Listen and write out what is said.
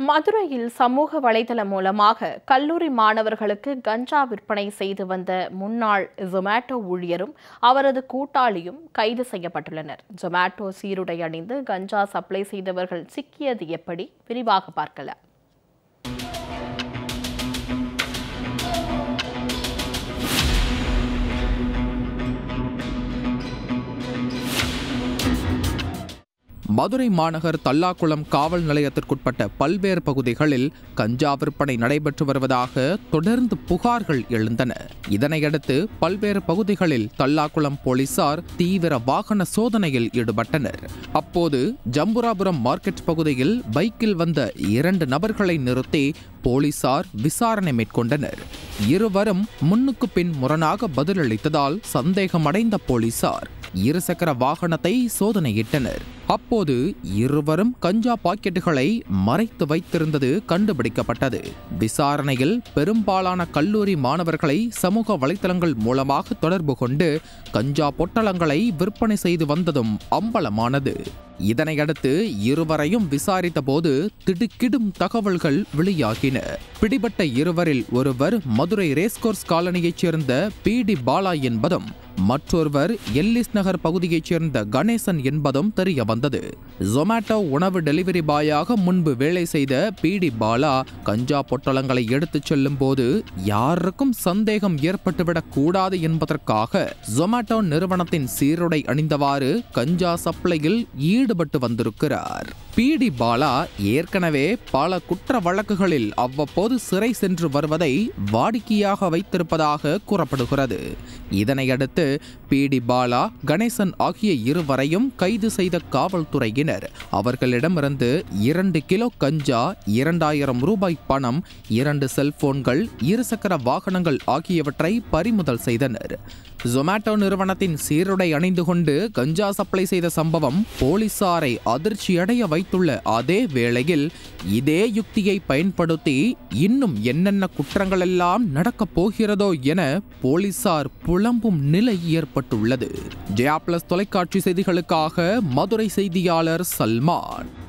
மதுரையில் சமூக வலைதளம் மூலமாக கல்லூரி மாணவர்களுக்கு கஞ்சா விற்பனை செய்து வந்த முன்னாள் ஜொமேட்டோ ஊழியரும் அவரது கூட்டாளியும் கைது செய்யப்பட்டுள்ளனர் ஜொமேட்டோ சீருடை அணிந்து கஞ்சா சப்ளை செய்தவர்கள் சிக்கியது எப்படி விரிவாக பார்க்கலாம் மதுரை மாநகர் தல்லாக்குளம் காவல் நிலையத்திற்குட்பட்ட பல்வேறு பகுதிகளில் கஞ்சா விற்பனை நடைபெற்று வருவதாக தொடர்ந்து புகார்கள் எழுந்தன இதனையடுத்து பல்வேறு பகுதிகளில் தல்லாக்குளம் போலீசார் தீவிர வாகன சோதனையில் ஈடுபட்டனர் அப்போது ஜம்புராபுரம் மார்க்கெட் பகுதியில் பைக்கில் வந்த இரண்டு நபர்களை நிறுத்தி போலீசார் விசாரணை மேற்கொண்டனர் இருவரும் முன்னுக்கு பின் முரணாக பதிலளித்ததால் சந்தேகமடைந்த போலீசார் இருசக்கர வாகனத்தை சோதனையிட்டனர் அப்போது இருவரும் கஞ்சா பாக்கெட்டுகளை மறைத்து வைத்திருந்தது கண்டுபிடிக்கப்பட்டது விசாரணையில் பெரும்பாலான கல்லூரி மாணவர்களை சமூக வலைதளங்கள் மூலமாக தொடர்பு கொண்டு கஞ்சா பொட்டலங்களை விற்பனை செய்து வந்ததும் அம்பலமானது இதனையடுத்து இருவரையும் விசாரித்த போது திடுக்கிடும் தகவல்கள் வெளியாகின பிடிபட்ட இருவரில் ஒருவர் மதுரை ரேஸ்கோர்ஸ் காலனியைச் சேர்ந்த பி டி பாலா என்பதும் மற்றொருவர் எல்லிஸ் நகர் பகுதியைச் சேர்ந்த கணேசன் என்பதும் தெரிய வந்தது ஜொமேட்டோ உணவு டெலிவரி பாயாக முன்பு வேலை செய்த பி டி பாலா கஞ்சா பொட்டலங்களை எடுத்துச் செல்லும் போது யாருக்கும் சந்தேகம் ஏற்பட்டுவிடக் கூடாது என்பதற்காக ஜொமேட்டோ நிறுவனத்தின் சீருடை அணிந்தவாறு கஞ்சா சப்ளையில் ஈடுபட்டு வந்திருக்கிறார் பி டி பாலா ஏற்கனவே பல குற்ற வழக்குகளில் அவ்வப்போது சிறை சென்று வருவதை வாடிக்கையாக வைத்திருப்பதாக கூறப்படுகிறது இதனையடுத்து பி டி பாலா கணேசன் ஆகிய இருவரையும் கைது செய்த காவல்துறையினர் அவர்களிடமிருந்து இரண்டு கிலோ கஞ்சா இரண்டாயிரம் ரூபாய் பணம் இரண்டு செல்போன்கள் இருசக்கர வாகனங்கள் ஆகியவற்றை பறிமுதல் செய்தனர் ஜொமேட்டோ நிறுவனத்தின் சீருடை அணிந்து கொண்டு கஞ்சா சப்ளை செய்த சம்பவம் போலீசாரை அதிர்ச்சியடைய வைத்துள்ள அதே வேளையில் இதே யுக்தியை பயன்படுத்தி இன்னும் என்னென்ன குற்றங்களெல்லாம் நடக்கப் போகிறதோ என போலீசார் புலம்பும் நிலை ஏற்பட்டுள்ளது ஜெயா பிளஸ் தொலைக்காட்சி செய்திகளுக்காக மதுரை செய்தியாளர் சல்மான்